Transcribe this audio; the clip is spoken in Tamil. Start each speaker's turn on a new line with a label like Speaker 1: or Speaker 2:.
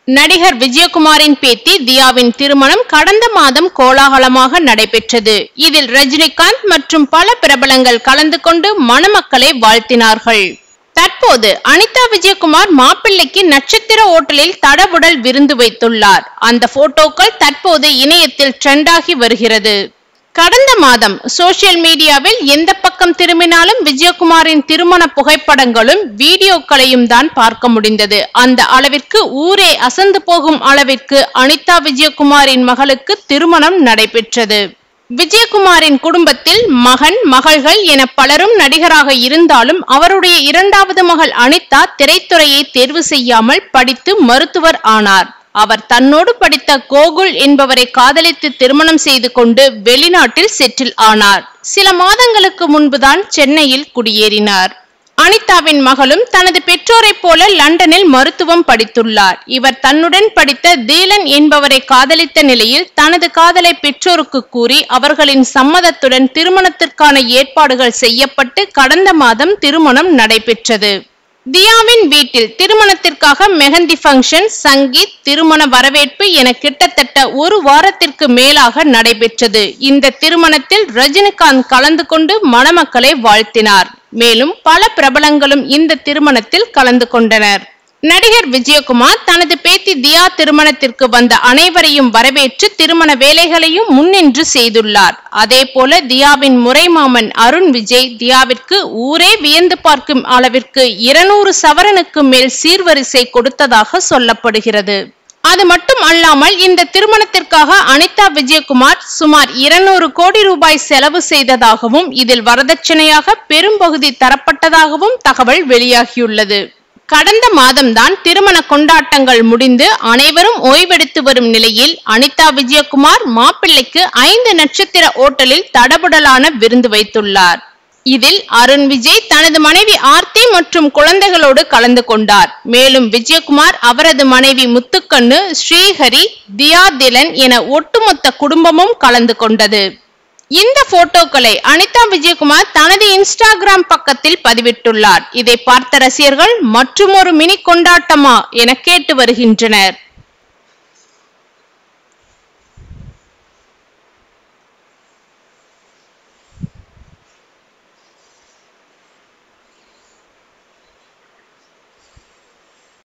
Speaker 1: நடிகர் விஜயகுமாரின் பேத்தி தியாவின் திருமணம் கடந்த மாதம் கோலாகலமாக நடைபெற்றது இதில் ரஜினிகாந்த் மற்றும் பல பிரபலங்கள் கலந்து கொண்டு மணமக்களை வாழ்த்தினார்கள் தற்போது அனிதா விஜயகுமார் மாப்பிள்ளைக்கு நட்சத்திர ஓட்டலில் தடபுடல் விருந்து வைத்துள்ளார் அந்த போட்டோக்கள் தற்போது இணையத்தில் ட்ரெண்டாகி வருகிறது கடந்த மாதம் சோசியல் மீடியாவில் எந்த பக்கம் திரும்பினாலும் விஜயகுமாரின் திருமண புகைப்படங்களும் வீடியோக்களையும் தான் பார்க்க முடிந்தது அந்த அளவிற்கு ஊரே அசந்து போகும் அளவிற்கு அனிதா விஜயகுமாரின் மகளுக்கு திருமணம் நடைபெற்றது விஜயகுமாரின் குடும்பத்தில் மகன் மகள்கள் என பலரும் நடிகராக இருந்தாலும் அவருடைய இரண்டாவது மகள் அனிதா திரைத்துறையை தேர்வு செய்யாமல் படித்து மருத்துவர் ஆனார் அவர் தன்னோடு படித்த கோகுல் என்பவரை காதலித்து திருமணம் செய்து கொண்டு வெளிநாட்டில் செட்டில் ஆனார் சில மாதங்களுக்கு முன்புதான் சென்னையில் குடியேறினார் அனிதாவின் மகளும் தனது பெற்றோரைப் போல லண்டனில் மருத்துவம் படித்துள்ளார் இவர் தன்னுடன் படித்த தீலன் என்பவரை காதலித்த நிலையில் தனது காதலை பெற்றோருக்கு கூறி அவர்களின் சம்மதத்துடன் திருமணத்திற்கான ஏற்பாடுகள் செய்யப்பட்டு கடந்த மாதம் திருமணம் நடைபெற்றது தியாவின் வீட்டில் திருமணத்திற்காக மெஹந்தி ஃபங்க்ஷன் சங்கீத் திருமண வரவேற்பு என கிட்டத்தட்ட ஒரு வாரத்திற்கு மேலாக நடைபெற்றது இந்த திருமணத்தில் ரஜினிகாந்த் கலந்து கொண்டு மணமக்களை வாழ்த்தினார் மேலும் பல பிரபலங்களும் இந்த திருமணத்தில் கலந்து கொண்டனர் நடிகர் விஜயகுமார் தனது பேத்தி தியா திருமணத்திற்கு வந்த அனைவரையும் வரவேற்று திருமண வேலைகளையும் முன்னின்று செய்துள்ளார் அதே போல தியாவின் முறைமாமன் அருண் விஜய் தியாவிற்கு ஊரே வியந்து பார்க்கும் அளவிற்கு இருநூறு சவரனுக்கு மேல் சீர்வரிசை கொடுத்ததாக சொல்லப்படுகிறது அது மட்டும் அல்லாமல் இந்த திருமணத்திற்காக அனிதா விஜயகுமார் சுமார் இருநூறு கோடி ரூபாய் செலவு செய்ததாகவும் இதில் வரதட்சணையாக பெரும்பகுதி தரப்பட்டதாகவும் தகவல் வெளியாகியுள்ளது கடந்த மாதம்தான் திருமண கொண்டாட்டங்கள் முடிந்து அனைவரும் ஓய்வெடுத்து வரும் நிலையில் அனிதா விஜயகுமார் மாப்பிள்ளைக்கு ஐந்து நட்சத்திர ஓட்டலில் தடபுடலான விருந்து வைத்துள்ளார் இதில் அருண் விஜய் தனது மனைவி ஆர்த்தி மற்றும் குழந்தைகளோடு கலந்து கொண்டார் மேலும் விஜயகுமார் அவரது மனைவி முத்துக்கண்ணு ஸ்ரீஹரி தியா திலன் என ஒட்டுமொத்த குடும்பமும் கலந்து கொண்டது இந்த போட்டோக்களை அனிதா விஜயகுமார் தனது இன்ஸ்டாகிராம் பக்கத்தில் பதிவிட்டுள்ளார் இதை பார்த்த ரசிகர்கள் மற்றுமொரு மினி கொண்டாட்டமா என கேட்டு வருகின்றனர்